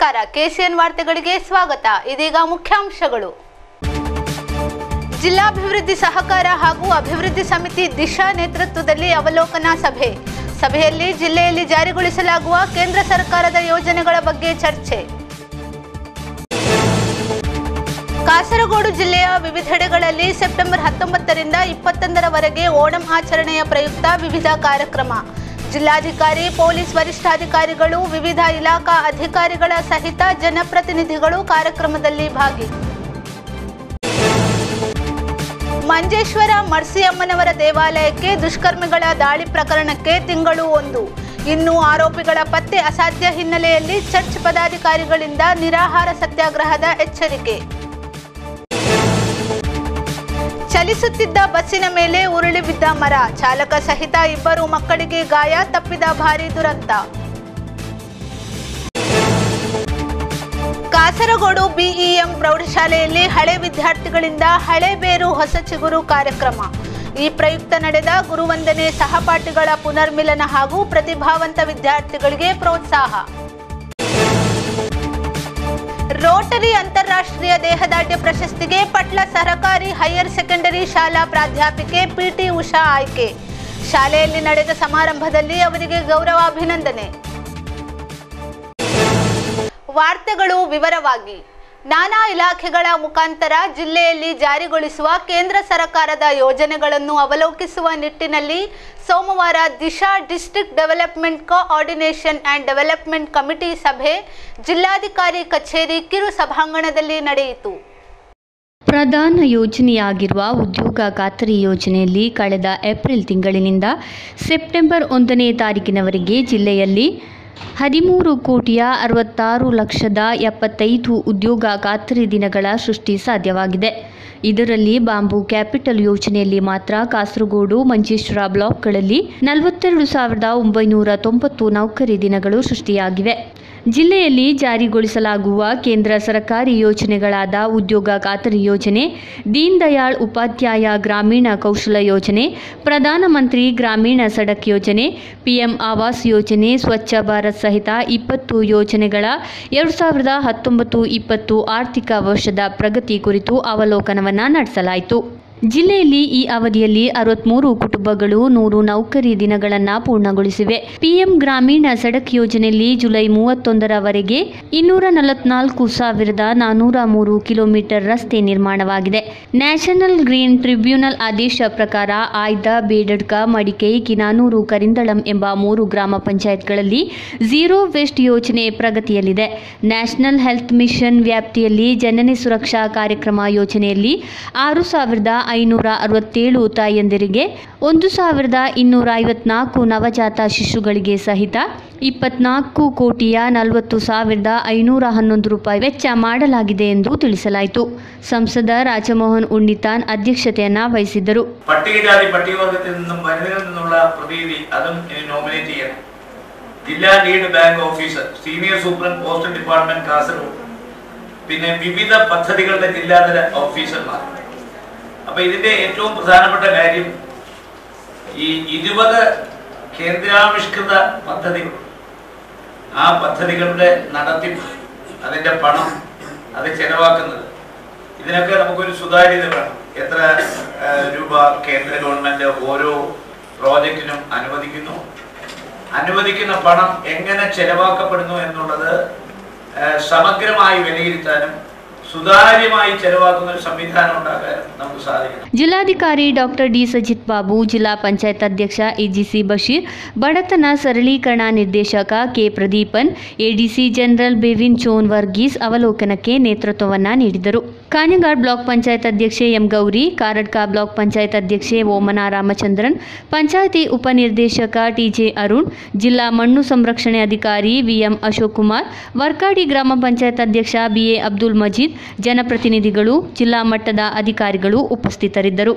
ನಮಸ್ಕಾರ ಕೆಸಿಎನ್ ವಾರ್ತೆಗಳಿಗೆ ಸ್ವಾಗತ ಇದೀಗ ಮುಖ್ಯಾಂಶಗಳು ಜಿಲ್ಲಾಭಿವೃದ್ಧಿ ಸಹಕಾರ ಹಾಗೂ ಅಭಿವೃದ್ಧಿ ಸಮಿತಿ ದಿಶಾ ನೇತೃತ್ವದಲ್ಲಿ ಅವಲೋಕನಾ ಸಭೆ ಸಭೆಯಲ್ಲಿ ಜಿಲ್ಲೆಯಲ್ಲಿ ಜಾರಿಗೊಳಿಸಲಾಗುವ ಕೇಂದ್ರ ಸರ್ಕಾರದ ಯೋಜನೆಗಳ ಬಗ್ಗೆ ಚರ್ಚೆ ಕಾಸರಗೋಡು ಜಿಲ್ಲೆಯ ವಿವಿಧೆಡೆಗಳಲ್ಲಿ ಸೆಪ್ಟೆಂಬರ್ ಹತ್ತೊಂಬತ್ತರಿಂದ ಇಪ್ಪತ್ತೊಂದರವರೆಗೆ ಓಣಂ ಆಚರಣೆಯ ಪ್ರಯುಕ್ತ ವಿವಿಧ ಕಾರ್ಯಕ್ರಮ ಜಿಲ್ಲಾಧಿಕಾರಿ ಪೊಲೀಸ್ ವರಿಷ್ಠಾಧಿಕಾರಿಗಳು ವಿವಿಧ ಇಲಾಖಾ ಅಧಿಕಾರಿಗಳ ಸಹಿತ ಜನಪ್ರತಿನಿಧಿಗಳು ಕಾರ್ಯಕ್ರಮದಲ್ಲಿ ಭಾಗಿ ಮಂಜೇಶ್ವರ ಮರ್ಸಿಯಮ್ಮನವರ ದೇವಾಲಯಕ್ಕೆ ದುಷ್ಕರ್ಮಿಗಳ ದಾಳಿ ಪ್ರಕರಣಕ್ಕೆ ತಿಂಗಳು ಒಂದು ಇನ್ನು ಆರೋಪಿಗಳ ಪತ್ತೆ ಅಸಾಧ್ಯ ಹಿನ್ನೆಲೆಯಲ್ಲಿ ಚರ್ಚ್ ಪದಾಧಿಕಾರಿಗಳಿಂದ ನಿರಾಹಾರ ಸತ್ಯಾಗ್ರಹದ ಎಚ್ಚರಿಕೆ ಚಲಿಸುತ್ತಿದ್ದ ಬಸ್ಸಿನ ಮೇಲೆ ಉರುಳಿ ಬಿದ್ದ ಮರ ಚಾಲಕ ಸಹಿತ ಇಬ್ಬರು ಮಕ್ಕಳಿಗೆ ಗಾಯ ತಪ್ಪಿದ ಭಾರೀ ದುರಂತ ಕಾಸರಗೋಡು ಬಿಇಎಂ ಪ್ರೌಢಶಾಲೆಯಲ್ಲಿ ಹಳೆ ವಿದ್ಯಾರ್ಥಿಗಳಿಂದ ಹಳೆ ಬೇರು ಹೊಸ ಚಿಗುರು ಕಾರ್ಯಕ್ರಮ ಈ ಪ್ರಯುಕ್ತ ನಡೆದ ಗುರುವಂದನೆ ಸಹಪಾಠಿಗಳ ಪುನರ್ಮಿಲನ ಹಾಗೂ ಪ್ರತಿಭಾವಂತ ವಿದ್ಯಾರ್ಥಿಗಳಿಗೆ ಪ್ರೋತ್ಸಾಹ ರೋಟರಿ ಅಂತಾರಾಷ್ಟ್ರೀಯ ದೇಹದಾಢ್ಯ ಪ್ರಶಸ್ತಿಗೆ ಪಟ್ಲ ಸರಕಾರಿ ಹೈಯರ್ ಸೆಕೆಂಡರಿ ಶಾಲಾ ಪ್ರಾಧ್ಯಾಪಿಕೆ ಪಿಟಿ ಉಷಾ ಆಯ್ಕೆ ಶಾಲೆಯಲ್ಲಿ ನಡೆದ ಸಮಾರಂಭದಲ್ಲಿ ಅವರಿಗೆ ಗೌರವಾಭಿನಂದನೆ ವಾರ್ತೆಗಳು ವಿವರವಾಗಿ ನಾನಾ ಇಲಾಖೆಗಳ ಮುಖಾಂತರ ಜಿಲ್ಲೆಯಲ್ಲಿ ಜಾರಿಗೊಳಿಸುವ ಕೇಂದ್ರ ಸರ್ಕಾರದ ಯೋಜನೆಗಳನ್ನು ಅವಲೋಕಿಸುವ ನಿಟ್ಟಿನಲ್ಲಿ ಸೋಮವಾರ Disha district development coordination and development committee ಸಭೆ ಜಿಲ್ಲಾಧಿಕಾರಿ ಕಚೇರಿ ಕಿರು ಸಭಾಂಗಣದಲ್ಲಿ ನಡೆಯಿತು ಪ್ರಧಾನ ಯೋಜನೆಯಾಗಿರುವ ಉದ್ಯೋಗ ಖಾತರಿ ಯೋಜನೆಯಲ್ಲಿ ಕಳೆದ ಏಪ್ರಿಲ್ ತಿಂಗಳಿನಿಂದ ಸೆಪ್ಟೆಂಬರ್ ಒಂದನೇ ತಾರೀಕಿನವರೆಗೆ ಜಿಲ್ಲೆಯಲ್ಲಿ ಹದಿಮೂರು ಕೋಟಿಯ ಅರವತ್ತಾರು ಲಕ್ಷದ ಎಪ್ಪತ್ತೈದು ಉದ್ಯೋಗ ಖಾತರಿ ದಿನಗಳ ಸೃಷ್ಟಿ ಸಾಧ್ಯವಾಗಿದೆ ಇದರಲ್ಲಿ ಬಾಂಬು ಕ್ಯಾಪಿಟಲ್ ಯೋಜನೆಯಲ್ಲಿ ಮಾತ್ರ ಕಾಸರಗೋಡು ಮಂಜೇಶ್ವರ ಬ್ಲಾಕ್ಗಳಲ್ಲಿ ನಲವತ್ತೆರಡು ಸಾವಿರದ ಒಂಬೈನೂರ ತೊಂಬತ್ತು ನೌಕರಿ ದಿನಗಳು ಸೃಷ್ಟಿಯಾಗಿವೆ ಜಿಲ್ಲೆಯಲ್ಲಿ ಜಾರಿಗೊಳಿಸಲಾಗುವ ಕೇಂದ್ರ ಸರ್ಕಾರಿ ಯೋಜನೆಗಳಾದ ಉದ್ಯೋಗ ಖಾತರಿ ಯೋಜನೆ ದೀನ್ ದಯಾಳ್ ಉಪಾಧ್ಯಾಯ ಗ್ರಾಮೀಣ ಕೌಶಲ ಯೋಜನೆ ಪ್ರಧಾನಮಂತ್ರಿ ಗ್ರಾಮೀಣ ಸಡಕ್ ಯೋಜನೆ ಪಿಎಂ ಆವಾಸ್ ಯೋಜನೆ ಸ್ವಚ್ಛ ಭಾರತ್ ಸಹಿತ ಇಪ್ಪತ್ತು ಯೋಜನೆಗಳ ಎರಡು ಸಾವಿರದ ಹತ್ತೊಂಬತ್ತು ಇಪ್ಪತ್ತು ಆರ್ಥಿಕ ವರ್ಷದ ಪ್ರಗತಿ ಕುರಿತು ಅವಲೋಕನವನ್ನು ನಡೆಸಲಾಯಿತು ಜಿಲ್ಲೆಯಲ್ಲಿ ಈ ಅವಧಿಯಲ್ಲಿ ಅರವತ್ಮೂರು ಕುಟುಂಬಗಳು ನೂರು ನೌಕರಿ ದಿನಗಳನ್ನು ಪೂರ್ಣಗೊಳಿಸಿವೆ ಪಿಎಂ ಗ್ರಾಮೀಣ ಸಡಕ್ ಯೋಜನೆಯಲ್ಲಿ ಜುಲೈ ಮೂವತ್ತೊಂದರವರೆಗೆ ಇನ್ನೂರ ನಲವತ್ನಾಲ್ಕು ಸಾವಿರದ ನಾನ್ನೂರ ಮೂರು ಕಿಲೋಮೀಟರ್ ರಸ್ತೆ ನಿರ್ಮಾಣವಾಗಿದೆ ನ್ಯಾಷನಲ್ ಗ್ರೀನ್ ಟ್ರಿಬ್ಯುನಲ್ ಆದೇಶ ಪ್ರಕಾರ ಆಯ್ದ ಬೇಡಡ್ಕ ಮಡಿಕೆ ಕಿನಾನೂರು ಕರಿಂದಳಂ ಎಂಬ ಮೂರು ಗ್ರಾಮ ಪಂಚಾಯತ್ಗಳಲ್ಲಿ ಝೀರೋ ವೇಸ್ಟ್ ಯೋಜನೆ ಪ್ರಗತಿಯಲ್ಲಿದೆ ನ್ಯಾಷನಲ್ ಹೆಲ್ತ್ ಮಿಷನ್ ವ್ಯಾಪ್ತಿಯಲ್ಲಿ ಜನನಿ ಸುರಕ್ಷಾ ಕಾರ್ಯಕ್ರಮ ಯೋಜನೆಯಲ್ಲಿ ಆರು ಸಾವಿರದ ಐನೂರ ಅರವತ್ತೇಳು ತಾಯಂದಿರಿಗೆ ಒಂದು ಸಾವಿರದ ಇನ್ನೂರ ಐವತ್ನಾಲ್ಕು ನವಜಾತ ಶಿಶುಗಳಿಗೆ ಸಹಿತ ಇಪ್ಪತ್ನಾಲ್ಕು ಕೋಟಿಯ ನಲವತ್ತು ಸಾವಿರದ ಐನೂರ ಹನ್ನೊಂದು ರೂಪಾಯಿ ವೆಚ್ಚ ಮಾಡಲಾಗಿದೆ ಎಂದು ತಿಳಿಸಲಾಯಿತು ಸಂಸದ രാജമോഹൻ ഉണ്ണിത്താൻ അധ്യക്ഷತೆയನ್ನ വഹിಸಿದ್ದರು പട്ടികജാതി പട്ടികവർഗത്തിൽ നിന്നും വരുന്നതിൽ നിന്നുള്ള പ്രതീതി അതും ഇനി നോമിനേറ്റ് ചെയ്യണം ജില്ലാ lead bank officer senior superintendent postal department Kasaragod പിന്നെ വിവിധ പദ്ധതികളുടെ ജില്ലാതല ഓഫീസർമാർ അപ്പൊ ഇതിന്റെ ഏറ്റവും പ്രധാനപ്പെട്ട കാര്യം ഈ ഇരുപത് കേന്ദ്രാവിഷ്കൃത പദ്ധതികൾ ആ പദ്ധതികളുടെ നടത്തിപ്പ് അതിന്റെ പണം അത് ചെലവാക്കുന്നത് ഇതിനൊക്കെ നമുക്കൊരു സുതാര്യത വേണം എത്ര ആ, രൂപ കേന്ദ്ര ഗവൺമെന്റ് ഓരോ പ്രോജക്റ്റിനും അനുവദിക്കുന്നു അനുവദിക്കുന്ന പണം എങ്ങനെ ചെലവാക്കപ്പെടുന്നു എന്നുള്ളത് ആ, സമഗ്രമായി വിലയിരുത്താനും സുതാര്യമായി ചെലവാക്കുന്ന ഒരു സംവിധാനം ഉണ്ടാക്കാനും നമുക്ക് സാധിക്കണം ಜಿಲ್ಲಾಧಿಕಾರಿ ಡಾಕ್ಟರ್ ಡಿ ಸಜಿತ್ ಬಾಬು ಜಿಲ್ಲಾ ಪಂಚಾಯತ್ ಅಧ್ಯಕ್ಷ ಎಜಿಸಿ ಬಶೀರ್ ಬಡತನ ಸರಳೀಕರಣ ನಿರ್ದೇಶಕ ಕೆ ಪ್ರದೀಪನ್ ಎಡಿಸಿ ಜನರಲ್ ಬೇವಿನ್ ಚೋನ್ ವರ್ಗೀಸ್ ಅವಲೋಕನಕ್ಕೆ ನೇತೃತ್ವವನ್ನ ನೀಡಿದರು ಕಾഞ്ഞങ്ങാട് ಬ್ಲಾಕ್ ಪಂಚಾಯತ್ ಅಧ್ಯಕ್ಷೆ ಎಂ ಗೌರಿ ಕಾರಡ್ಕ ಬ್ಲಾಕ್ ಪಂಚಾಯತ್ ಅಧ್ಯಕ್ಷೆ ಓಮನ ರಾಮಚಂದ್ರನ್ ಪಂಚಾಯತಿ ಉಪನಿರ್ದೇಶಕ ಟಿಜೆ ಅರುಣ್ ಜಿಲ್ಲಾ ಮಣ್ಣು ಸಂರಕ್ಷಣೆ ಅಧಿಕಾರಿ ವಿಎಂ ಅಶೋಕ್ ಕುಮಾರ್ ವರ್ಕಾಡಿ ಗ್ರಾಮ ಪಂಚಾಯತ್ ಅಧ್ಯಕ್ಷ ಬಿಎ ಅಬ್ದುಲ್ ಮಜೀದ್ ಜನಪ್ರತಿನಿಧಿಗಳು ಜಿಲ್ಲಾ ಮಟ್ಟದ ಅಧಿಕಾರಿಗಳು ಉಪಸ್ಥಿತರಿದ್ದರು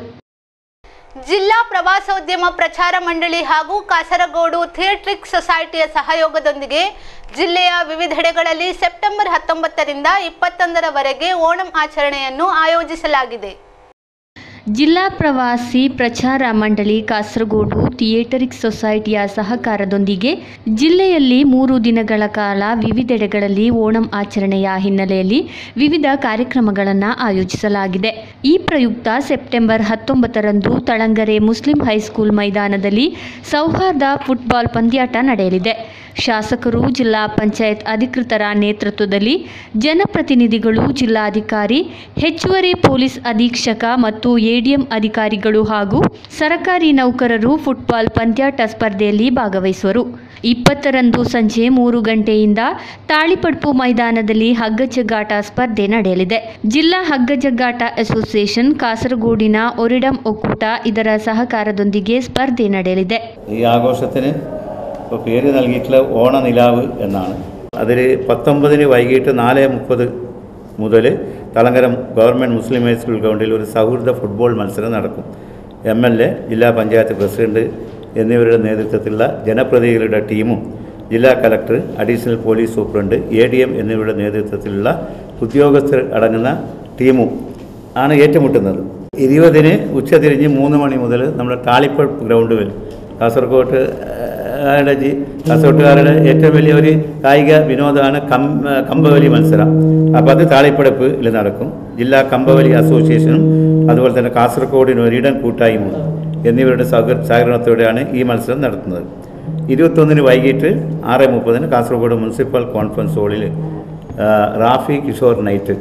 ಜಿಲ್ಲಾ ಪ್ರವಾಸೋದ್ಯಮ ಪ್ರಚಾರ ಮಂಡಳಿ ಹಾಗೂ ಕಾಸರಗೋಡು ಥಿಯೇಟ್ರಿಕ್ ಸೊಸೈಟಿಯ ಸಹಯೋಗದೊಂದಿಗೆ ಜಿಲ್ಲೆಯ ವಿವಿಧೆಡೆಗಳಲ್ಲಿ ಸೆಪ್ಟೆಂಬರ್ ಹತ್ತೊಂಬತ್ತರಿಂದ ಇಪ್ಪತ್ತೊಂದರವರೆಗೆ ಓಣಂ ಆಚರಣೆಯನ್ನು ಆಯೋಜಿಸಲಾಗಿದೆ ಜಿಲ್ಲಾ ಪ್ರವಾಸಿ ಪ್ರಚಾರ ಮಂಡಳಿ ಕಾಸರಗೋಡು ಥಿಯೇಟರಿಕ್ ಸೊಸೈಟಿಯ ಸಹಕಾರದೊಂದಿಗೆ ಜಿಲ್ಲೆಯಲ್ಲಿ ಮೂರು ದಿನಗಳ ಕಾಲ ವಿವಿಧೆಡೆಗಳಲ್ಲಿ ಓಣಂ ಆಚರಣೆಯ ಹಿನ್ನೆಲೆಯಲ್ಲಿ ವಿವಿಧ ಕಾರ್ಯಕ್ರಮಗಳನ್ನು ಆಯೋಜಿಸಲಾಗಿದೆ ಈ ಪ್ರಯುಕ್ತ ಸೆಪ್ಟೆಂಬರ್ ಹತ್ತೊಂಬತ್ತರಂದು ತಳಂಗರೆ ಮುಸ್ಲಿಂ ಹೈಸ್ಕೂಲ್ ಮೈದಾನದಲ್ಲಿ ಸೌಹಾರ್ದ ಫುಟ್ಬಾಲ್ ಪಂದ್ಯಾಟ ನಡೆಯಲಿದೆ ಶಾಸಕರು ಜಿಲ್ಲಾ ಪಂಚಾಯತ್ ಅಧಿಕೃತರ ನೇತೃತ್ವದಲ್ಲಿ ಜನಪ್ರತಿನಿಧಿಗಳು ಜಿಲ್ಲಾಧಿಕಾರಿ ಹೆಚ್ಚುವರಿ ಪೊಲೀಸ್ ಅಧೀಕ್ಷಕ ಮತ್ತು ಎಡಿಎಂ ಅಧಿಕಾರಿಗಳು ಹಾಗೂ ಸರಕಾರಿ ನೌಕರರು ಫುಟ್ಬಾಲ್ ಪಂದ್ಯಾಟ ಸ್ಪರ್ಧೆಯಲ್ಲಿ ಭಾಗವಹಿಸುವರು ಇಪ್ಪತ್ತರಂದು ಸಂಜೆ ಮೂರು ಗಂಟೆಯಿಂದ ತಾಳಿಪಡ್ಪು ಮೈದಾನದಲ್ಲಿ ಹಗ್ಗಜಗ್ಗಾಟ ಸ್ಪರ್ಧೆ ನಡೆಯಲಿದೆ ಜಿಲ್ಲಾ ಹಗ್ಗಜಗ್ಗಾಟ ಅಸೋಸಿಯೇಷನ್ കാസർഗോഡിന ഒരിടം ഒക്കൂട്ട ಇದರ സഹകാരದೊಂದಿಗೆ സ്പർദ്ധೆ ನಡೆಯಲಿದೆ ഈ ആഘോഷത്തിന് ഇപ്പോൾ പേര് നൽകിയിട്ടുള്ള ഓണനിലാവ് എന്നാണ് അതിൽ പത്തൊമ്പതിന് വൈകിട്ട് നാല് മുപ്പത് മുതൽ തളങ്കരം ഗവൺമെൻറ് മുസ്ലിം ഹൈസ്കൂൾ ഗ്രൗണ്ടിൽ ഒരു സൗഹൃദ ഫുട്ബോൾ മത്സരം നടക്കും എം എൽ എ ജില്ലാ പഞ്ചായത്ത് പ്രസിഡന്റ് എന്നിവരുടെ നേതൃത്വത്തിലുള്ള ജനപ്രതിനിധികളുടെ ടീമും ജില്ലാ collector additional police superintendent A D M എന്നിവരുടെ നേതൃത്വത്തിലുള്ള ഉദ്യോഗസ്ഥർ അടങ്ങുന്ന ടീമും ആണ് ഏറ്റുമുട്ടുന്നത് ഇരുപതിന് ഉച്ചതിരിഞ്ഞ് മൂന്ന് മണി മുതൽ നമ്മുടെ താളിപ്പഴ് ഗ്രൗണ്ടിൽ കാസർഗോഡ് കാരുടെ ജി കാസർഗോട്ടുകാരുടെ ഏറ്റവും വലിയ ഒരു കായിക വിനോദമാണ് കം കമ്പവലി മത്സരം അപ്പോൾ അത് താളിപ്പടപ്പിൽ നടക്കും ജില്ലാ കമ്പവലി അസോസിയേഷനും അതുപോലെ തന്നെ കാസർഗോഡിന് ഒരിടം കൂട്ടായ്മ എന്നിവരുടെ സഹ സഹകരണത്തോടെയാണ് ഈ മത്സരം നടത്തുന്നത് ഇരുപത്തൊന്നിന് വൈകിട്ട് ആറ് മുപ്പതിന് കാസർഗോഡ് മുനിസിപ്പൽ കോൺഫറൻസ് ഹാളിൽ ആ, റാഫി കിഷോർ നൈറ്റ്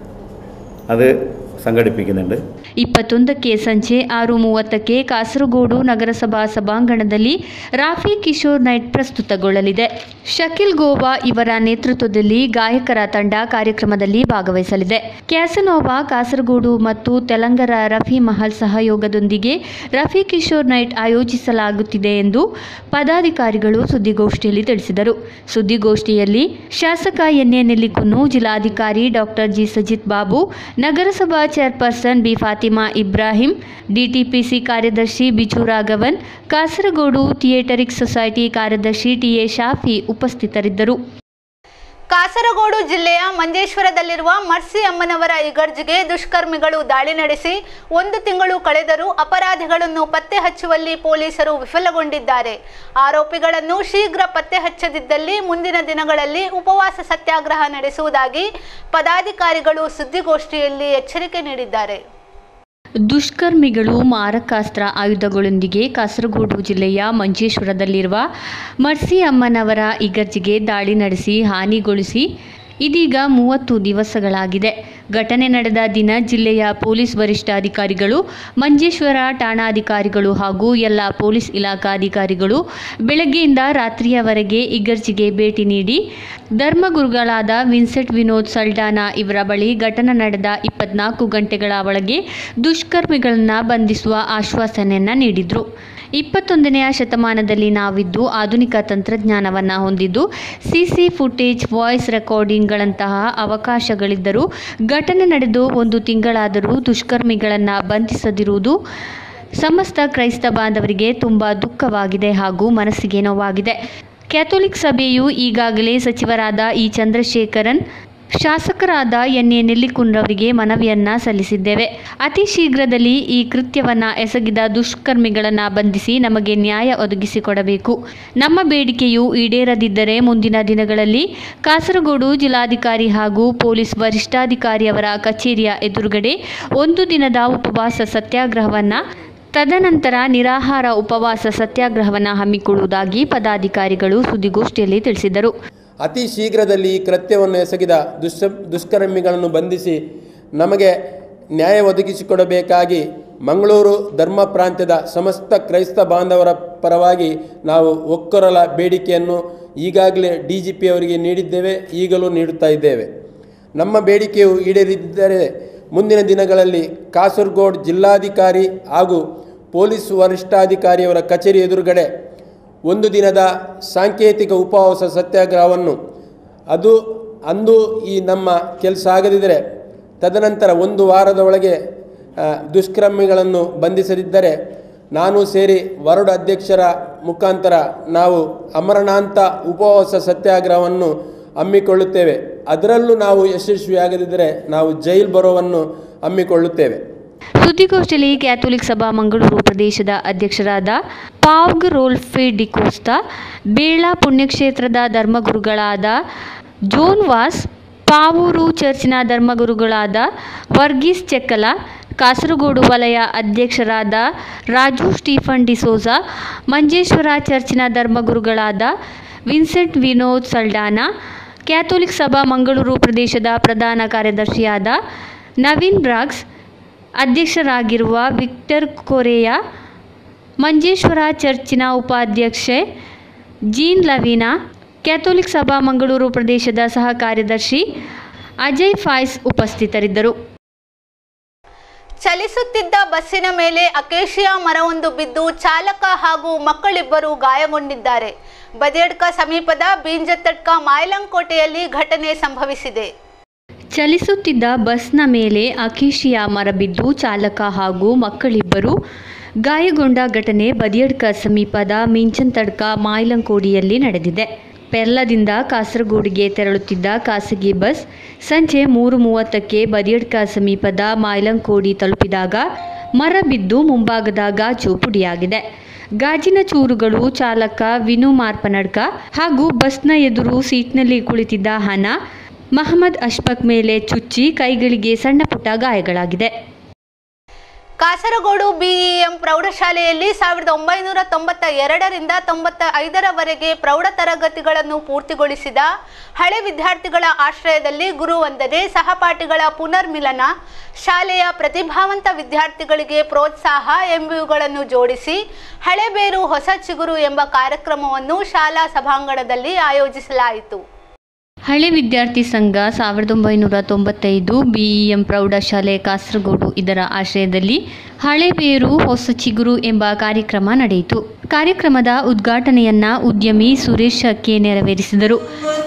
അത് സംഘടിപ്പിക്കുന്നുണ്ട് ಇಪ್ಪತ್ತೊಂದಕ್ಕೆ ಸಂಜೆ ಆರು ಮೂವತ್ತಕ್ಕೆ ಕಾಸರಗೋಡು ನಗರಸಭಾ ಸಭಾಂಗಣದಲ್ಲಿ ರಾಫಿ ಕಿಶೋರ್ ನೈಟ್ ಪ್ರಸ್ತುತಗೊಳ್ಳಲಿದೆ ಶಕಿಲ್ ಗೋವಾ ಇವರ ನೇತೃತ್ವದಲ್ಲಿ ಗಾಯಕರ ತಂಡ ಕಾರ್ಯಕ್ರಮದಲ್ಲಿ ಭಾಗವಹಿಸಲಿದೆ ಕ್ಯಾಸನೋವಾ ಕಾಸರಗೋಡು ಮತ್ತು ತೆಲಂಗರ ರಫಿ ಮಹಲ್ ಸಹಯೋಗದೊಂದಿಗೆ ರಫಿ ಕಿಶೋರ್ ನೈಟ್ ಆಯೋಜಿಸಲಾಗುತ್ತಿದೆ ಎಂದು ಪದಾಧಿಕಾರಿಗಳು ಸುದ್ದಿಗೋಷ್ಠಿಯಲ್ಲಿ ತಿಳಿಸಿದರು ಸುದ್ದಿಗೋಷ್ಠಿಯಲ್ಲಿ ಶಾಸಕ ಎನ್ ಎ ನೆಲ್ಲಿಕುನ್ನು ಜಿಲ್ಲಾಧಿಕಾರಿ ಡಾಕ್ಟರ್ ಜಿ ಸಜಿತ್ ಬಾಬು ನಗರಸಭಾ chairperson B Fathima Ibrahim DTPC ಕಾರ್ಯದರ್ಶಿ ಬಿಜು ರಾಘವನ್ ಕಾಸರಗೋಡು ಥಿಯೇಟರಿಕ್ ಸೊಸೈಟಿ ಕಾರ್ಯದರ್ಶಿ ಟಿಎ ಶಾಫಿ ಉಪಸ್ಥಿತರಿದ್ದರು ಕಾಸರಗೋಡು ಜಿಲ್ಲೆಯ ಮಂಜೇಶ್ವರದಲ್ಲಿರುವ ಮರ್ಸಿ ಅಮ್ಮನವರ ಇಗರ್ಜಿಗೆ ದುಷ್ಕರ್ಮಿಗಳು ದಾಳಿ ನಡೆಸಿ ಒಂದು ತಿಂಗಳು ಕಳೆದರೂ ಅಪರಾಧಿಗಳನ್ನು ಪತ್ತೆ ಹಚ್ಚುವಲ್ಲಿ ಪೊಲೀಸರು ವಿಫಲಗೊಂಡಿದ್ದಾರೆ ಆರೋಪಿಗಳನ್ನು ಶೀಘ್ರ ಪತ್ತೆ ಹಚ್ಚದಿದ್ದಲ್ಲಿ ಮುಂದಿನ ದಿನಗಳಲ್ಲಿ ಉಪವಾಸ ಸತ್ಯಾಗ್ರಹ ನಡೆಸುವುದಾಗಿ ಪದಾಧಿಕಾರಿಗಳು ಸುದ್ದಿಗೋಷ್ಠಿಯಲ್ಲಿ ಎಚ್ಚರಿಕೆ ನೀಡಿದ್ದಾರೆ ದುಷ್ಕರ್ಮಿಗಳು ಮಾರಕಾಸ್ತ್ರ ಆಯುಧಗಳೊಂದಿಗೆ ಕಾಸರಗೋಡು ಜಿಲ್ಲೆಯ ಮಂಜೇಶ್ವರದಲ್ಲಿರುವ ಮರ್ಸಿ ಅಮ್ಮನವರ ಇಗರ್ಜಿಗೆ ದಾಳಿ ನಡೆಸಿ ಹಾನಿಗೊಳಿಸಿ ಇದೀಗ ಮೂವತ್ತು ದಿವಸಗಳಾಗಿದೆ ಘಟನೆ ನಡೆದ ದಿನ ಜಿಲ್ಲೆಯ ಪೊಲೀಸ್ ವರಿಷ್ಠಾಧಿಕಾರಿಗಳು ಮಂಜೇಶ್ವರ ಠಾಣಾಧಿಕಾರಿಗಳು ಹಾಗೂ ಎಲ್ಲ ಪೊಲೀಸ್ ಇಲಾಖಾಧಿಕಾರಿಗಳು ಬೆಳಗ್ಗೆಯಿಂದ ರಾತ್ರಿಯವರೆಗೆ ಇಗರ್ಜಿಗೆ ಭೇಟಿ ನೀಡಿ ಧರ್ಮಗುರುಗಳಾದ ವಿನ್ಸೆಂಟ್ ವಿನೋದ್ ಸಲ್ಡಾನಾ ಇವರ ಬಳಿ ಘಟನೆ ನಡೆದ ಇಪ್ಪತ್ನಾಲ್ಕು ಗಂಟೆಗಳ ಒಳಗೆ ದುಷ್ಕರ್ಮಿಗಳನ್ನು ಬಂಧಿಸುವ ಆಶ್ವಾಸನೆಯನ್ನು ನೀಡಿದರು ಇಪ್ಪತ್ತೊಂದನೆಯ ಶತಮಾನದಲ್ಲಿ ನಾವಿದ್ದು ಆಧುನಿಕ ತಂತ್ರಜ್ಞಾನವನ್ನು ಹೊಂದಿದ್ದು ಸಿಸಿ ಫುಟೇಜ್ ವಾಯ್ಸ್ ರೆಕಾರ್ಡಿಂಗ್ಗಳಂತಹ ಅವಕಾಶಗಳಿದ್ದರೂ ಘಟನೆ ನಡೆದು ಒಂದು ತಿಂಗಳಾದರೂ ದುಷ್ಕರ್ಮಿಗಳನ್ನು ಬಂಧಿಸದಿರುವುದು ಸಮಸ್ತ ಕ್ರೈಸ್ತ ಬಾಂಧವರಿಗೆ ತುಂಬ ದುಃಖವಾಗಿದೆ ಹಾಗೂ ಮನಸ್ಸಿಗೆ ನೋವಾಗಿದೆ ಕ್ಯಾಥೋಲಿಕ್ ಸಭೆಯು ಈಗಾಗಲೇ ಸಚಿವರಾದ ಇ ಚಂದ್ರಶೇಖರನ್ ಶಾಸಕರಾದ ಎನ್ ಎ ನೆಲ್ಲಿಕುನ್ರವರಿಗೆ ಮನವಿಯನ್ನ ಸಲ್ಲಿಸಿದ್ದೇವೆ ಅತಿ ಶೀಘ್ರದಲ್ಲಿ ಈ ಕೃತ್ಯವನ್ನ ಎಸಗಿದ ದುಷ್ಕರ್ಮಿಗಳನ್ನು ಬಂಧಿಸಿ ನಮಗೆ ನ್ಯಾಯ ಒದಗಿಸಿಕೊಡಬೇಕು ನಮ್ಮ ಬೇಡಿಕೆಯು ಈಡೇರದಿದ್ದರೆ ಮುಂದಿನ ದಿನಗಳಲ್ಲಿ ಕಾಸರಗೋಡು ಜಿಲ್ಲಾಧಿಕಾರಿ ಹಾಗೂ ಪೊಲೀಸ್ ವರಿಷ್ಠಾಧಿಕಾರಿಯವರ ಕಚೇರಿಯ ಎದುರುಗಡೆ ಒಂದು ದಿನದ ಉಪವಾಸ ಸತ್ಯಾಗ್ರಹವನ್ನು ತದನಂತರ ನಿರಾಹಾರ ಉಪವಾಸ ಸತ್ಯಾಗ್ರಹವನ್ನು ಹಮ್ಮಿಕೊಳ್ಳುವುದಾಗಿ ಪದಾಧಿಕಾರಿಗಳು ಸುದ್ದಿಗೋಷ್ಠಿಯಲ್ಲಿ ತಿಳಿಸಿದರು ಅತಿ ಶೀಘ್ರದಲ್ಲಿ ಈ ಕೃತ್ಯವನ್ನು ಎಸಗಿದ ದುಷ್ಟ ದುಷ್ಕರ್ಮಿಗಳನ್ನು ಬಂಧಿಸಿ ನಮಗೆ ನ್ಯಾಯ ಒದಗಿಸಿಕೊಡಬೇಕಾಗಿ ಮಂಗಳೂರು ಧರ್ಮ ಪ್ರಾಂತ್ಯದ ಸಮಸ್ತ ಕ್ರೈಸ್ತ ಬಾಂಧವರ ಪರವಾಗಿ ನಾವು ಒಕ್ಕೊರಲ ಬೇಡಿಕೆಯನ್ನು ಈಗಾಗಲೇ ಡಿ ಜಿ ಪಿ ಅವರಿಗೆ ನೀಡಿದ್ದೇವೆ ಈಗಲೂ ನೀಡುತ್ತಾ ಇದ್ದೇವೆ ನಮ್ಮ ಬೇಡಿಕೆಯು ಈಡೇರಿದ್ದರೆ ಮುಂದಿನ ದಿನಗಳಲ್ಲಿ ಕಾಸರಗೋಡು ಜಿಲ್ಲಾಧಿಕಾರಿ ಹಾಗೂ ಪೊಲೀಸ್ ವರಿಷ್ಠಾಧಿಕಾರಿಯವರ ಕಚೇರಿ ಎದುರುಗಡೆ ಒಂದು ದಿನದ ಸಾಂಕೇತಿಕ ಉಪವಾಸ ಸತ್ಯಾಗ್ರಹವನ್ನು ಅದು ಅಂದು ಈ ನಮ್ಮ ಕೆಲಸ ಆಗದಿದ್ದರೆ ತದನಂತರ ಒಂದು ವಾರದ ಒಳಗೆ ಆ, ದುಷ್ಕರ್ಮಿಗಳನ್ನು ಬಂಧಿಸದಿದ್ದರೆ ನಾನು ಸೇರಿ ವರಡು ಅಧ್ಯಕ್ಷರ ಮುಖಾಂತರ ನಾವು ಅಮರಣಾಂತ ಉಪವಾಸ ಸತ್ಯಾಗ್ರಹವನ್ನು ಹಮ್ಮಿಕೊಳ್ಳುತ್ತೇವೆ ಅದರಲ್ಲೂ ನಾವು ಯಶಸ್ವಿಯಾಗದಿದ್ದರೆ ನಾವು ಜೈಲ್ ಬರೋವನ್ನು ಹಮ್ಮಿಕೊಳ್ಳುತ್ತೇವೆ ಸುದ್ದಿಗೋಷ್ಠಿಯಲ್ಲಿ ಕ್ಯಾಥೋಲಿಕ್ ಸಭಾ ಮಂಗಳೂರು ಪ್ರದೇಶದ ಅಧ್ಯಕ್ಷರಾದ ಪಾವ್ಗ್ ರೋಲ್ಫೆ ಡಿಕೋಸ್ತಾ ಬೇಳಾ ಪುಣ್ಯಕ್ಷೇತ್ರದ ಧರ್ಮಗುರುಗಳಾದ ಜೋನ್ ವಾಸ್ ಪಾವೂರು ಚರ್ಚಿನ ಧರ್ಮಗುರುಗಳಾದ ವರ್ಗೀಸ್ ಚೆಕ್ಕಲ ಕಾಸರಗೋಡು ವಲಯ ಅಧ್ಯಕ್ಷರಾದ ರಾಜು ಸ್ಟೀಫನ್ ಡಿಸೋಜಾ ಮಂಜೇಶ್ವರ ಚರ್ಚಿನ ಧರ್ಮಗುರುಗಳಾದ ವಿನ್ಸೆಂಟ್ ವಿನೋದ್ ಸಲ್ಡಾನಾ ಕ್ಯಾಥೋಲಿಕ್ ಸಭಾ ಮಂಗಳೂರು ಪ್ರದೇಶದ ಪ್ರಧಾನ ಕಾರ್ಯದರ್ಶಿಯಾದ ನವೀನ್ ಬ್ರಾಗ್ಸ್ ಅಧ್ಯಕ್ಷರಾಗಿರುವ ವಿಕ್ಟರ್ ಕೊರೆಯಾ ಮಂಜೇಶ್ವರ ಚರ್ಚಿನ ಉಪಾಧ್ಯಕ್ಷೆ ಜೀನ್ ಲವೀನಾ ಕ್ಯಾಥೋಲಿಕ್ ಸಭಾ ಮಂಗಳೂರು ಪ್ರದೇಶದ ಸಹ ಕಾರ್ಯದರ್ಶಿ ಅಜಯ್ ಫಾಯ್ಸ್ ಉಪಸ್ಥಿತರಿದ್ದರು ಚಲಿಸುತ್ತಿದ್ದ ಬಸ್ಸಿನ ಮೇಲೆ ಅಕೇಶಿಯಾ ಮರವೊಂದು ಬಿದ್ದು ಚಾಲಕ ಹಾಗೂ ಮಕ್ಕಳಿಬ್ಬರು ಗಾಯಗೊಂಡಿದ್ದಾರೆ ಬದಿಯಡ್ಕ ಸಮೀಪದ ಬೀಂಜತಡ್ಕ ಮಾಯಲಂಕೋಟೆಯಲ್ಲಿ ಘಟನೆ ಸಂಭವಿಸಿದೆ ಚಲಿಸುತ್ತಿದ್ದ ಬಸ್ನ ಮೇಲೆ ಅಕೇಶಿಯಾ ಮರ ಬಿದ್ದು ಚಾಲಕ ಹಾಗೂ ಮಕ್ಕಳಿಬ್ಬರು ಗಾಯಗೊಂಡ ಘಟನೆ ಬದಿಯಡ್ಕ ಸಮೀಪದ ಮಿಂಚಂತಡ್ಕ ಮಾಯ್ಲಂಕೋಡಿಯಲ್ಲಿ ನಡೆದಿದೆ ಪೆರ್ಲದಿಂದ ಕಾಸರಗೋಡಿಗೆ ತೆರಳುತ್ತಿದ್ದ ಖಾಸಗಿ ಬಸ್ ಸಂಜೆ ಮೂರು ಮೂವತ್ತಕ್ಕೆ ಬದಿಯಡ್ಕ ಸಮೀಪದ ಮಾಯ್ಲಂಕೋಡಿ ತಲುಪಿದಾಗ ಮರ ಬಿದ್ದು ಮುಂಭಾಗದ ಗಾಜು ಪುಡಿಯಾಗಿದೆ ಗಾಜಿನ ಚೂರುಗಳು ಚಾಲಕ ವಿನು ಮಾರ್ಪನಡ್ಕ ಹಾಗೂ ಬಸ್ನ ಎದುರು ಸೀಟ್ನಲ್ಲಿ ಕುಳಿತಿದ್ದ ಹನ ಮಹಮ್ಮದ್ ಅಶ್ಫಕ್ ಮೇಲೆ ಚುಚ್ಚಿ ಕೈಗಳಿಗೆ ಸಣ್ಣ ಪುಟ್ಟ ಗಾಯಗಳಾಗಿದೆ ಕಾಸರಗೋಡು ಬಿಇಎಂ ಪ್ರೌಢಶಾಲೆಯಲ್ಲಿ ಸಾವಿರದ ಒಂಬೈನೂರ ತೊಂಬತ್ತ ಎರಡರಿಂದ ತೊಂಬತ್ತ ಐದರವರೆಗೆ ಪ್ರೌಢ ತರಗತಿಗಳನ್ನು ಪೂರ್ತಿಗೊಳಿಸಿದ ಹಳೆ ವಿದ್ಯಾರ್ಥಿಗಳ ಆಶ್ರಯದಲ್ಲಿ ಗುರುವಂದನೆ ಸಹಪಾಠಿಗಳ ಪುನರ್ಮಿಲನ ಶಾಲೆಯ ಪ್ರತಿಭಾವಂತ ವಿದ್ಯಾರ್ಥಿಗಳಿಗೆ ಪ್ರೋತ್ಸಾಹ ಎಂಬುವುಗಳನ್ನು ಜೋಡಿಸಿ ಹಳೆಬೇರು ಹೊಸ ಚಿಗುರು ಎಂಬ ಕಾರ್ಯಕ್ರಮವನ್ನು ಶಾಲಾ ಸಭಾಂಗಣದಲ್ಲಿ ಆಯೋಜಿಸಲಾಯಿತು ಹಳೆ ವಿದ್ಯಾರ್ಥಿ ಸಂಘ ಸಾವಿರದ ಒಂಬೈನೂರ ತೊಂಬತ್ತೈದು ಬಿಇಎಂ ಪ್ರೌಢಶಾಲೆ ಕಾಸರಗೋಡು ಇದರ ಆಶ್ರಯದಲ್ಲಿ ಹಳೆಬೇರು ಹೊಸ ಚಿಗುರು ಎಂಬ ಕಾರ್ಯಕ್ರಮ ನಡೆಯಿತು ಕಾರ್ಯಕ್ರಮದ ಉದ್ಘಾಟನೆಯನ್ನ ಉದ್ಯಮಿ ಸುರೇಶ್ ಕೆ ನೆರವೇರಿಸಿದರು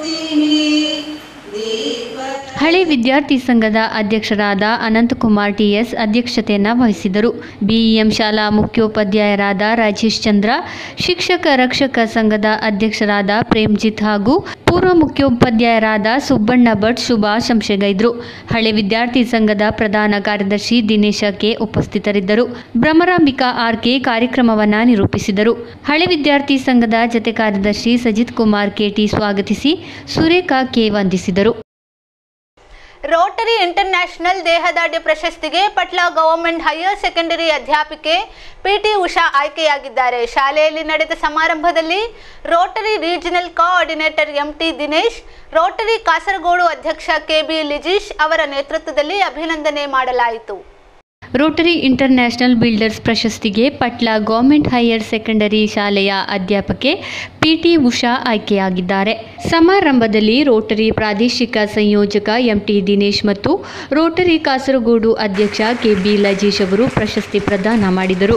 ಹಳೆ ವಿದ್ಯಾರ್ಥಿ ಸಂಘದ ಅಧ್ಯಕ್ಷರಾದ ಅನಂತಕುಮಾರ್ ಟಿಎಸ್ ಅಧ್ಯಕ್ಷತೆಯನ್ನು ವಹಿಸಿದರು ಬಿಇಎಂ ಶಾಲಾ ಮುಖ್ಯೋಪಾಧ್ಯಾಯರಾದ ರಾಜೇಶ್ ಚಂದ್ರ ಶಿಕ್ಷಕ ರಕ್ಷಕ ಸಂಘದ ಅಧ್ಯಕ್ಷರಾದ ಪ್ರೇಮ್ಜಿತ್ ಹಾಗೂ ಪೂರ್ವ ಮುಖ್ಯೋಪಾಧ್ಯಾಯರಾದ ಸುಬ್ಬಣ್ಣ ಭಟ್ ಶುಭಾಶಂಸೆಗೈದರು ಹಳೆ ವಿದ್ಯಾರ್ಥಿ ಸಂಘದ ಪ್ರಧಾನ ಕಾರ್ಯದರ್ಶಿ ದಿನೇಶ ಕೆ ಉಪಸ್ಥಿತರಿದ್ದರು ಭ್ರಮರಾಂಬಿಕಾ ಆರ್ ಕೆ ಕಾರ್ಯಕ್ರಮವನ್ನು ನಿರೂಪಿಸಿದರು ಹಳೆ ವಿದ್ಯಾರ್ಥಿ ಸಂಘದ ಜತೆ ಕಾರ್ಯದರ್ಶಿ ಸಜಿತ್ ಕುಮಾರ್ ಕೆಟಿ ಸ್ವಾಗತಿಸಿ ಸುರೇಖಾ ಕೆ ವಂದಿಸಿದರು ರೋಟರಿ ಇಂಟರ್ನ್ಯಾಷನಲ್ ದೇಹದಾಢ್ಯ ಪ್ರಶಸ್ತಿಗೆ ಪಟ್ಲ ಗವರ್ಮೆಂಟ್ ಹೈಯರ್ ಸೆಕೆಂಡರಿ ಅಧ್ಯಾಪಿಕೆ ಪಿಟಿ ಉಷಾ ಆಯ್ಕೆಯಾಗಿದ್ದಾರೆ ಶಾಲೆಯಲ್ಲಿ ನಡೆದ ಸಮಾರಂಭದಲ್ಲಿ Rotary regional coordinator MT Dinesh Rotary Kasaragod ಅಧ್ಯಕ್ಷ ಕೆಬಿ ಲಿಜೀಶ್ ಅವರ ನೇತೃತ್ವದಲ್ಲಿ ಅಭಿನಂದನೆ ಮಾಡಲಾಯಿತು ರೋಟರಿ ಇಂಟರ್ನ್ಯಾಷನಲ್ ಬಿಲ್ಡರ್ಸ್ ಪ್ರಶಸ್ತಿಗೆ ಪಟ್ಲ ಗೌರ್ಮೆಂಟ್ ಹೈಯರ್ ಸೆಕೆಂಡರಿ ಶಾಲೆಯ ಅಧ್ಯಾಪಕೆ ಪಿಟಿ ಉಷಾ ಆಯ್ಕೆಯಾಗಿದ್ದಾರೆ ಸಮಾರಂಭದಲ್ಲಿ ರೋಟರಿ ಪ್ರಾದೇಶಿಕ ಸಂಯೋಜಕ ಎಂಟಿ ದಿನೇಶ್ ಮತ್ತು ರೋಟರಿ ಕಾಸರಗೋಡು ಅಧ್ಯಕ್ಷ ಕೆಬಿ ಲಜೀಶ್ ಅವರು ಪ್ರಶಸ್ತಿ ಪ್ರದಾನ ಮಾಡಿದರು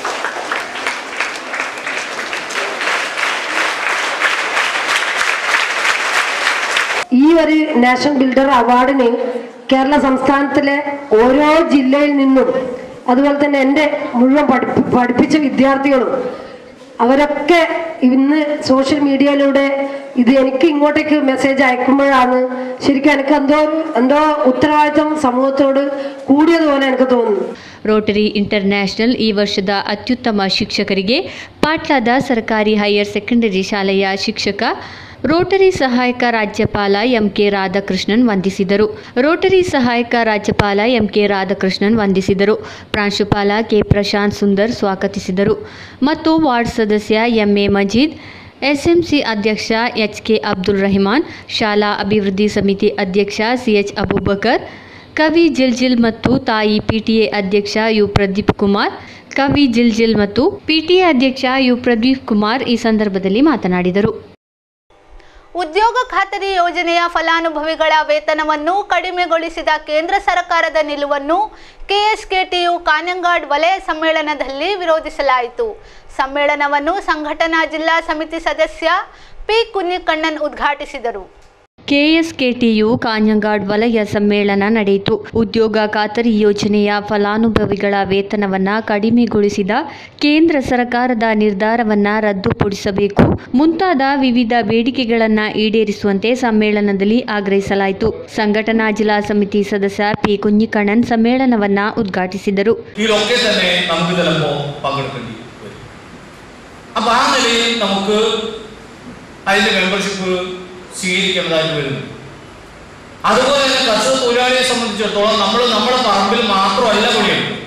ഈ ഒരു നാഷണൽ ബിൽഡർ അവാർഡിന് കേരള സംസ്ഥാനത്തിലെ ഓരോ ജില്ലയിൽ നിന്നും അതുപോലെ തന്നെ എൻ്റെ മുഴുവൻ പഠിപ്പി പഠിപ്പിച്ച വിദ്യാർത്ഥികളും അവരൊക്കെ ഇന്ന് സോഷ്യൽ മീഡിയയിലൂടെ ഇത് എനിക്ക് ഇങ്ങോട്ടേക്ക് മെസ്സേജ് അയക്കുമ്പോഴാണ് ശരിക്കും എനിക്ക് എന്തോ ഒരു എന്തോ ഉത്തരവാദിത്വം സമൂഹത്തോട് കൂടിയതുപോലെ എനിക്ക് തോന്നുന്നു ರೋಟರಿ ಇಂಟರ್ನ್ಯಾಷನಲ್ ಈ ವರ್ಷದ ಅತ್ಯುತ್ತಮ ಶಿಕ್ಷಕರಿಗೆ ಪಾಟ್ಲಾದ ಸರ್ಕಾರಿ ಹೈಯರ್ ಸೆಕೆಂಡರಿ ಶಾಲೆಯ ಶಿಕ್ಷಕ ರೋಟರಿ ಸಹಾಯಕ ರಾಜ್ಯಪಾಲ ಎಂಕೆ ರಾಧಾಕೃಷ್ಣನ್ ವಂದಿಸಿದರು ರೋಟರಿ ಸಹಾಯಕ ರಾಜ್ಯಪಾಲ ಎಂಕೆ ರಾಧಾಕೃಷ್ಣನ್ ವಂದಿಸಿದರು ಪ್ರಾಂಶುಪಾಲ ಕೆ ಪ್ರಶಾಂತ್ ಸುಂದರ್ ಸ್ವಾಗತಿಸಿದರು ಮತ್ತು ವಾರ್ಡ್ ಸದಸ್ಯ ಎಂಎ ಮಜೀದ್ ಎಸ್ಎಂಸಿ ಅಧ್ಯಕ್ಷ ಎಚ್ ಕೆ ಅಬ್ದುಲ್ ರಹಿಮಾನ್ ಶಾಲಾ ಅಭಿವೃದ್ಧಿ ಸಮಿತಿ ಅಧ್ಯಕ್ಷ ಸಿಎಚ್ ಅಬೂಬಕರ್ ಕವಿ ಜಿಲ್ಜಿಲ್ ಮತ್ತು ತಾಯಿ ಪಿಟಿಎ ಅಧ್ಯಕ್ಷ ಯು ಪ್ರದೀಪ್ ಕುಮಾರ್ ಕವಿ ಜಿಲ್ಜಿಲ್ ಮತ್ತು ಪಿಟಿಎ ಅಧ್ಯಕ್ಷ ಯು ಪ್ರದೀಪ್ ಕುಮಾರ್ ಈ ಸಂದರ್ಭದಲ್ಲಿ ಮಾತನಾಡಿದರು ಉದ್ಯೋಗ ಖಾತರಿ ಯೋಜನೆಯ ಫಲಾನುಭವಿಗಳ ವೇತನವನ್ನು ಕಡಿಮೆಗೊಳಿಸಿದ ಕೇಂದ್ರ ಸರ್ಕಾರದ ನಿಲುವನ್ನು ಕೆಎಸ್ಕೆಟಿಯು ಕಾನಂಗಾಡ್ ವಲಯ ಸಮ್ಮೇಳನದಲ್ಲಿ ವಿರೋಧಿಸಲಾಯಿತು ಸಮ್ಮೇಳನವನ್ನು ಸಂಘಟನಾ ಜಿಲ್ಲಾ ಸಮಿತಿ ಸದಸ್ಯ ಪಿ ಕುഞ്ഞിಕಣ್ಣನ್ ಉದ್ಘಾಟಿಸಿದರು ಕೆಎಸ್ಕೆಟಿಯು ಕಾಂಜಂಗಾಡ್ ವಲಯ ಸಮ್ಮೇಳನ ನಡೆಯಿತು ಉದ್ಯೋಗ ಖಾತರಿ ಯೋಜನೆಯ ಫಲಾನುಭವಿಗಳ ವೇತನವನ್ನು ಕಡಿಮೆಗೊಳಿಸಿದ ಕೇಂದ್ರ ಸರ್ಕಾರದ ನಿರ್ಧಾರವನ್ನು ರದ್ದುಪಡಿಸಬೇಕು ಮುಂತಾದ ವಿವಿಧ ಬೇಡಿಕೆಗಳನ್ನು ഈಡേರಿಸುವಂತೆ സമ്മേളനದಲ್ಲಿ ಆಗ್ರಹಿಸಲಾಯಿತು സംഘടനാ ജില്ലാ സമിതി സദസ്യ പി കുഞ്ഞിക്കണ്ണൻ സമ്മേളനವನ್ನ ഉദ്ഘാಟಿಸಿದರು ഇതിലൊക്കെ തന്നെ നമുക്ക് ചിലപ്പോൾ പങ്കെടുക്കേണ്ടി വരും അപ്പൊ ആ നിലയിൽ നമുക്ക് അതിന്റെ മെമ്പർഷിപ്പ് സ്വീകരിക്കേണ്ടതായിട്ട് വരുന്നു അതുപോലെ തന്നെ കർഷക തൊഴിലാളിയെ സംബന്ധിച്ചിടത്തോളം നമ്മൾ നമ്മുടെ പറമ്പിൽ മാത്രമല്ല പണിയെടുക്കും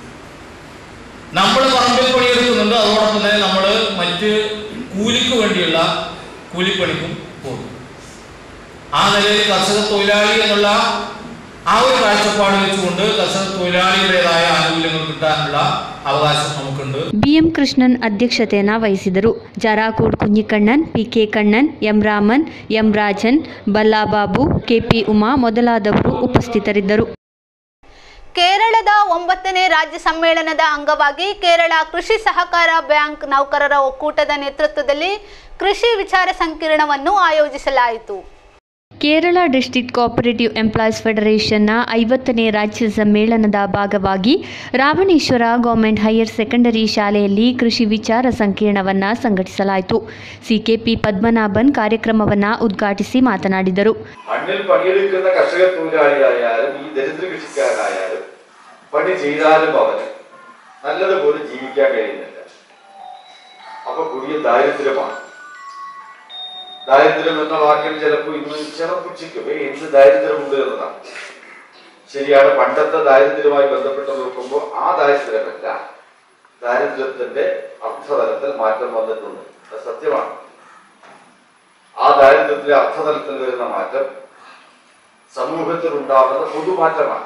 നമ്മൾ പറമ്പിൽ പണിയെടുക്കുന്നുണ്ട് അതോടൊപ്പം തന്നെ നമ്മൾ മറ്റ് കൂലിക്ക് വേണ്ടിയുള്ള കൂലിപ്പണിക്കും പോകും ആ നിലയിൽ കർഷക തൊഴിലാളി എന്നുള്ള ആ ഒരു കാഴ്ചപ്പാട് വെച്ചുകൊണ്ട് കർഷക തൊഴിലാളികളുടേതായ ആനുകൂല്യങ്ങൾ കിട്ടാനുള്ള അവകാശം നമുക്കുണ്ട് ಬಿ ಎಂ ಕೃಷ್ಣನ್ ಅಧ್ಯಕ್ಷತೆಯನ್ನ ವಹಿಸಿದರು ಜರಾಕೋಡ್ Kunhikannan P K Kannan M Raman M Rajan ಬಲ್ಲಾಬಾಬು ಕೆಪಿ ಉಮಾ ಮೊದಲಾದವರು ಉಪಸ್ಥಿತರಿದ್ದರು ಕೇರಳದ ಒಂಬತ್ತನೇ ರಾಜ್ಯ ಸಮ್ಮೇಳನದ ಅಂಗವಾಗಿ ಕೇರಳ ಕೃಷಿ ಸಹಕಾರ ಬ್ಯಾಂಕ್ ನೌಕರರ ಒಕ್ಕೂಟದ ನೇತೃತ್ವದಲ್ಲಿ ಕೃಷಿ ವಿಚಾರ ಸಂಕಿರಣವನ್ನು ಆಯೋಜಿಸಲಾಯಿತು ಕೇರಳ ಡಿಸ್ಟ್ರಿಕ್ಟ್ ಕೋಆಪರೇಟಿವ್ ಎಂಪ್ಲಾಯೀಸ್ ಫೆಡರೇಷನ್ನ ಐವತ್ತನೇ ರಾಜ್ಯ ಸಮ್ಮೇಳನದ ಭಾಗವಾಗಿ ರಾವಣೇಶ್ವರ ಗೌರ್ಮೆಂಟ್ ಹೈಯರ್ ಸೆಕೆಂಡರಿ ಶಾಲೆಯಲ್ಲಿ ಕೃಷಿ ವಿಚಾರ ಸಂಕಿರಣವನ್ನು ಸಂಘಟಿಸಲಾಯಿತು ಸಿಕೆಪಿ പത്മനാഭൻ ಕಾರ್ಯಕ್ರಮವನ್ನು ಉದ್ಘಾಟಿಸಿ ಮಾತನಾಡಿದರು മണ്ണിൽ പണിയെടുക്കുന്ന കർഷക തൊഴിലാളിയായാലും ഈ ദരിദ്ര കൃഷിക്കാരനായാലും പണി ചെയ്താലും അവന് നല്ലതുപോലെ ജീവിക്കാൻ കഴിയുന്നില്ല അപ്പൊ കൊടിയ ദാരിദ്ര്യമാണ് ദാരിദ്ര്യം എന്ന വാക്യം ചിലപ്പോൾ ഇന്ന് ചിറപ്പുച്ചിക്കും ഏ എന്ത് ദാരിദ്ര്യമുണ്ട് എന്നതാണ് ശരിയാണ് പണ്ടത്തെ ദാരിദ്ര്യവുമായി ബന്ധപ്പെട്ട് നോക്കുമ്പോൾ ആ ദാരിദ്ര്യമല്ല ദാരിദ്ര്യത്തിന്റെ അർത്ഥതലത്തിൽ മാറ്റം വന്നിട്ടുണ്ട് അത് സത്യമാണ് ആ ദാരിദ്ര്യത്തിലെ അർത്ഥതലത്തിൽ വരുന്ന മാറ്റം സമൂഹത്തിൽ ഉണ്ടാകുന്ന പൊതുമാറ്റമാണ്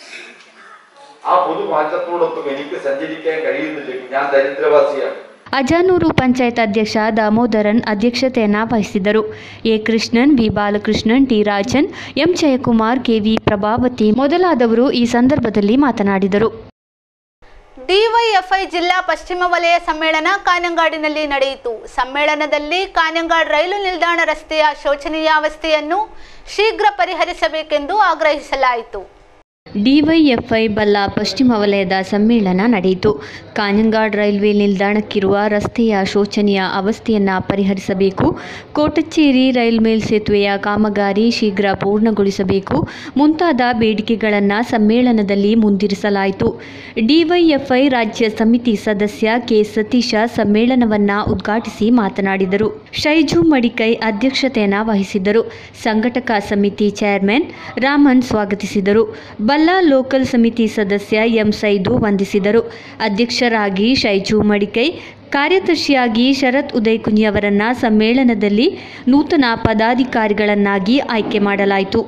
ആ പൊതുമാറ്റത്തോടൊപ്പം എനിക്ക് സഞ്ചരിക്കാൻ കഴിയുന്നില്ലെങ്കിൽ ഞാൻ ദരിദ്രവാസിയാണ് ಅಜಾನೂರು ಪಂಚಾಯತ್ ಅಧ್ಯಕ್ಷ ದಾಮೋದರನ್ ಅಧ್ಯಕ್ಷತೆಯನ್ನ ವಹಿಸಿದರು A Krishnan B Balakrishnan T Rajan M Jayakumar KV Prabhavathi ಮೊದಲಾದವರು ಈ ಸಂದರ್ಭದಲ್ಲಿ ಮಾತನಾಡಿದರು ಡಿವೈಎಫ್ಐ ಜಿಲ್ಲಾ ಪಶ್ಚಿಮ ವಲಯ ಸಮ್ಮೇಳನ ಕಾನಂಗಾಡಿನಲ್ಲಿ ನಡೆಯಿತು ಸಮ್ಮೇಳನದಲ್ಲಿ ಕಾನಂಗಾಡ್ ರೈಲು ನಿಲ್ದಾಣ ರಸ್ತೆಯ ಶೋಚನೀಯಾವಸ್ಥೆಯನ್ನು ಶೀಘ್ರ ಪರಿಹರಿಸಬೇಕೆಂದು ಆಗ್ರಹಿಸಲಾಯಿತು ಡಿವೈಎಫ್ಐ ಬಲ್ಲ ಪಶ್ಚಿಮ ವಲಯದ ಸಮ್ಮೇಳನ ನಡೆಯಿತು ಕಾಂಜಂಗಾಡ್ ರೈಲ್ವೆ ನಿಲ್ದಾಣಕ್ಕಿರುವ ರಸ್ತೆಯ ಶೋಚನೀಯ ಅವಸ್ಥೆಯನ್ನು ಪರಿಹರಿಸಬೇಕು ಕೋಟಚ್ಚೇರಿ ರೈಲ್ ಮೇಲ್ ಸೇತುವೆಯ ಕಾಮಗಾರಿ ಶೀಘ್ರ ಪೂರ್ಣಗೊಳಿಸಬೇಕು ಮುಂತಾದ ಬೇಡಿಕೆಗಳನ್ನು ಸಮ್ಮೇಳನದಲ್ಲಿ ಮುಂದಿರಿಸಲಾಯಿತು ಡಿವೈಎಫ್ಐ ರಾಜ್ಯ ಸಮಿತಿ ಸದಸ್ಯ ಕೆ ಸತೀಶ ಸಮ್ಮೇಳನವನ್ನು ಉದ್ಘಾಟಿಸಿ ಮಾತನಾಡಿದರು ಶೈಜು ಮಡಿಕೈ ಅಧ್ಯಕ್ಷತೆಯನ್ನು ವಹಿಸಿದ್ದರು ಸಂಘಟಕ ಸಮಿತಿ ಚೇರ್ಮನ್ ರಾಮನ್ ಸ್ವಾಗತಿಸಿದರು ಬಲ್ಲ ಲೋಕಲ್ ಸಮಿತಿ ಸದಸ್ಯ ಎಂ ಸೈದು ವಂದಿಸಿದರು ಅಧ್ಯಕ್ಷರಾಗಿ ಶೈಜು ಮಡಿಕೈ ಕಾರ್ಯದರ್ಶಿಯಾಗಿ ಶರತ್ ಉದಯ್ ಕುಂಜಿಯವರನ್ನ ಸಮ್ಮೇಳನದಲ್ಲಿ ನೂತನ ಪದಾಧಿಕಾರಿಗಳನ್ನಾಗಿ ಆಯ್ಕೆ ಮಾಡಲಾಯಿತು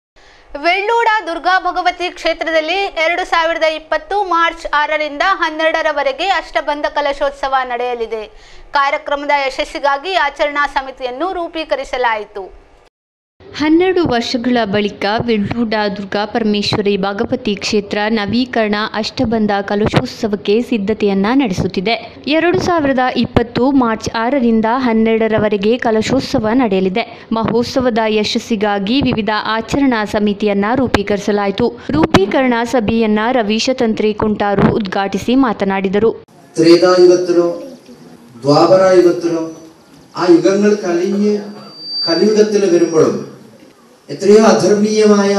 ವೆಳ್ಳೂಡ ದುರ್ಗಾ ಭಗವತಿ ಕ್ಷೇತ್ರದಲ್ಲಿ ಎರಡು ಸಾವಿರದ ಇಪ್ಪತ್ತು ಮಾರ್ಚ್ ಆರರಿಂದ ಹನ್ನೆರಡರವರೆಗೆ ಅಷ್ಟಬಂಧ ಕಲಶೋತ್ಸವ ನಡೆಯಲಿದೆ ಕಾರ್ಯಕ್ರಮದ ಯಶಸ್ಸಿಗಾಗಿ ಆಚರಣಾ ಸಮಿತಿಯನ್ನು ರೂಪೀಕರಿಸಲಾಯಿತು ಹನ್ನೆರಡು ವರ್ಷಗಳ ಬಳಿಕ ವೆಳ್ಳೂಡ ದುರ್ಗಾ ಪರಮೇಶ್ವರಿ ಭಗವತಿ ಕ್ಷೇತ್ರ ನವೀಕರಣ ಅಷ್ಟಬಂಧ ಕಲಶೋತ್ಸವಕ್ಕೆ ಸಿದ್ಧತೆಯನ್ನ ನಡೆಸುತ್ತಿದೆ ಎರಡು ಸಾವಿರದ ಇಪ್ಪತ್ತು ಮಾರ್ಚ್ ಆರರಿಂದ ಹನ್ನೆರಡರವರೆಗೆ ಕಲಶೋತ್ಸವ ನಡೆಯಲಿದೆ ಮಹೋತ್ಸವದ ಯಶಸ್ಸಿಗಾಗಿ ವಿವಿಧ ಆಚರಣಾ ಸಮಿತಿಯನ್ನ ರೂಪೀಕರಿಸಲಾಯಿತು ರೂಪೀಕರಣ ಸಭೆಯನ್ನ ರವೀಶತಂತ್ರಿ ಕುಂಟಾರು ಉದ್ಘಾಟಿಸಿ ಮಾತನಾಡಿದರು ത്രേതായുഗത്തിലോ ദ്വാപരായുഗത്തിലോ ആ യുഗങ്ങൾ കഴിഞ്ഞ് കലിയുഗത്തിൽ വരുമ്പോഴും എത്രയോ അധർമ്മീയമായ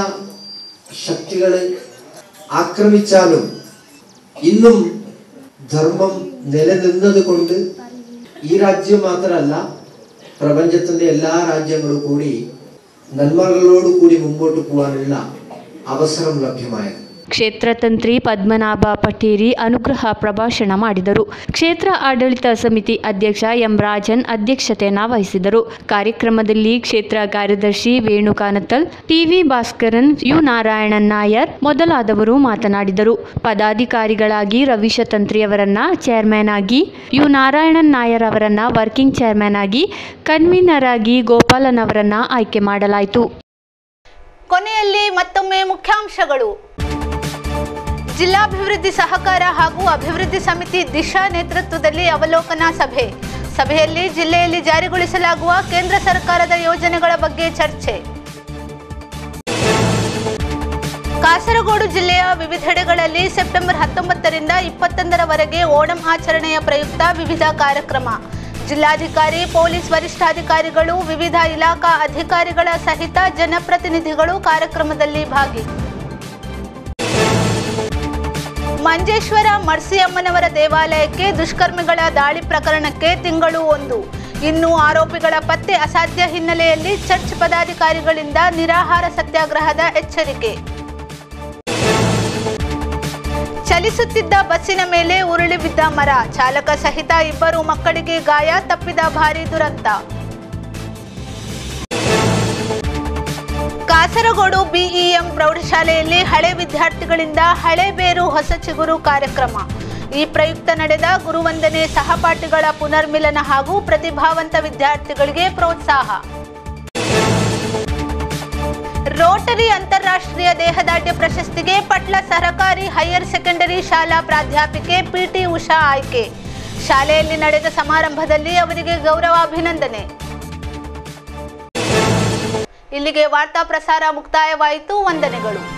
ശക്തികളെ ആക്രമിച്ചാലും ഇന്നും ധർമ്മം നിലനിന്നത് കൊണ്ട് ഈ രാജ്യം മാത്രമല്ല പ്രപഞ്ചത്തിന്റെ എല്ലാ രാജ്യങ്ങളും കൂടി നന്മകളോട് കൂടി മുമ്പോട്ട് പോകാനുള്ള അവസരം ലഭ്യമായത് ಕ್ಷೇತ್ರತಂತ್ರಿ ಪದ್ಮನಾಭ ಪಟೇರಿ ಅನುಗ್ರಹ ಪ್ರಭಾಷಣ ಮಾಡಿದರು ಕ್ಷೇತ್ರ ಆಡಳಿತ ಸಮಿತಿ ಅಧ್ಯಕ್ಷ ಎಂ ರಾಜನ್ ಅಧ್ಯಕ್ಷತೆಯನ್ನ ವಹಿಸಿದರು ಕಾರ್ಯಕ್ರಮದಲ್ಲಿ ಕ್ಷೇತ್ರ ಕಾರ್ಯದರ್ಶಿ ವೇಣು ಕಾನತ್ತಲ್ ಟಿವಿ ಭಾಸ್ಕರನ್ ಯು ನಾರಾಯಣನ್ ನಾಯರ್ ಮೊದಲಾದವರು ಮಾತನಾಡಿದರು ಪದಾಧಿಕಾರಿಗಳಾಗಿ ರವೀಶತಂತ್ರಿ ಅವರನ್ನ ಚೇರ್ಮನ್ ಆಗಿ ಯು ನಾರಾಯಣನ್ ನಾಯರ್ ಅವರನ್ನ ವರ್ಕಿಂಗ್ ಚೇರ್ಮನ್ ಆಗಿ ಕನ್ವೀನರ್ ಆಗಿ ಗೋಪಾಲನ್ ಅವರನ್ನ ಆಯ್ಕೆ ಮಾಡಲಾಯಿತು ಕೊನೆಯಲ್ಲಿ ಮತ್ತೊಮ್ಮೆ ಮುಖ್ಯಾಂಶಗಳು ಜಿಲ್ಲಾಭಿವೃದ್ಧಿ ಸಹಕಾರ ಹಾಗೂ ಅಭಿವೃದ್ಧಿ ಸಮಿತಿ ದಿಶಾ ನೇತೃತ್ವದಲ್ಲಿ ಅವಲೋಕನ ಸಭೆ ಸಭೆಯಲ್ಲಿ ಜಿಲ್ಲೆಯಲ್ಲಿ ಜಾರಿಗೊಳಿಸಲಾಗುವ ಕೇಂದ್ರ ಸರ್ಕಾರದ ಯೋಜನೆಗಳ ಬಗ್ಗೆ ಚರ್ಚೆ ಕಾಸರಗೋಡು ಜಿಲ್ಲೆಯ ವಿವಿಧೆಡೆಗಳಲ್ಲಿ ಸೆಪ್ಟೆಂಬರ್ ಹತ್ತೊಂಬತ್ತರಿಂದ ಇಪ್ಪತ್ತೊಂದರವರೆಗೆ ಓಣಂ ಆಚರಣೆಯ ಪ್ರಯುಕ್ತ ವಿವಿಧ ಕಾರ್ಯಕ್ರಮ ಜಿಲ್ಲಾಧಿಕಾರಿ ಪೊಲೀಸ್ ವರಿಷ್ಠಾಧಿಕಾರಿಗಳು ವಿವಿಧ ಇಲಾಖಾ ಅಧಿಕಾರಿಗಳ ಸಹಿತ ಜನಪ್ರತಿನಿಧಿಗಳು ಕಾರ್ಯಕ್ರಮದಲ್ಲಿ ಭಾಗಿ ಮಂಜೇಶ್ವರ ಮರ್ಸಿಯಮ್ಮನವರ ದೇವಾಲಯಕ್ಕೆ ದುಷ್ಕರ್ಮಿಗಳ ದಾಳಿ ಪ್ರಕರಣಕ್ಕೆ ತಿಂಗಳು ಒಂದು ಇನ್ನು ಆರೋಪಿಗಳ ಪತ್ತೆ ಅಸಾಧ್ಯ ಹಿನ್ನೆಲೆಯಲ್ಲಿ ಚರ್ಚ್ ಪದಾಧಿಕಾರಿಗಳಿಂದ ನಿರಾಹಾರ ಸತ್ಯಾಗ್ರಹದ ಎಚ್ಚರಿಕೆ ಚಲಿಸುತ್ತಿದ್ದ ಬಸ್ಸಿನ ಮೇಲೆ ಉರುಳಿ ಬಿದ್ದ ಮರ ಚಾಲಕ ಸಹಿತ ಇಬ್ಬರು ಮಕ್ಕಳಿಗೆ ಗಾಯ ತಪ್ಪಿದ ಭಾರೀ ದುರಂತ ಕಾಸರಗೋಡು ಬಿಇಎಂ ಪ್ರೌಢಶಾಲೆಯಲ್ಲಿ ಹಳೆ ವಿದ್ಯಾರ್ಥಿಗಳಿಂದ ಹಳೆ ಬೇರು ಹೊಸ ಚಿಗುರು ಕಾರ್ಯಕ್ರಮ ಈ ಪ್ರಯುಕ್ತ ನಡೆದ ಗುರುವಂದನೆ ಸಹಪಾಠಿಗಳ ಪುನರ್ಮಿಲನ ಹಾಗೂ ಪ್ರತಿಭಾವಂತ ವಿದ್ಯಾರ್ಥಿಗಳಿಗೆ ಪ್ರೋತ್ಸಾಹ ರೋಟರಿ ಅಂತಾರಾಷ್ಟ್ರೀಯ ದೇಹದಾಢ್ಯ ಪ್ರಶಸ್ತಿಗೆ ಪಟ್ಲ ಸಹಕಾರಿ ಹೈಯರ್ ಸೆಕೆಂಡರಿ ಶಾಲಾ ಪ್ರಾಧ್ಯಾಪಿಕೆ ಪಿಟಿ ಉಷಾ ಆಯ್ಕೆ ಶಾಲೆಯಲ್ಲಿ ನಡೆದ ಸಮಾರಂಭದಲ್ಲಿ ಅವರಿಗೆ ಗೌರವಾಭಿನಂದನೆ ಇಲ್ಲಿಗೆ ವಾರ್ತಾ ಪ್ರಸಾರ ಮುಕ್ತಾಯವಾಯಿತು ವಂದನೆಗಳು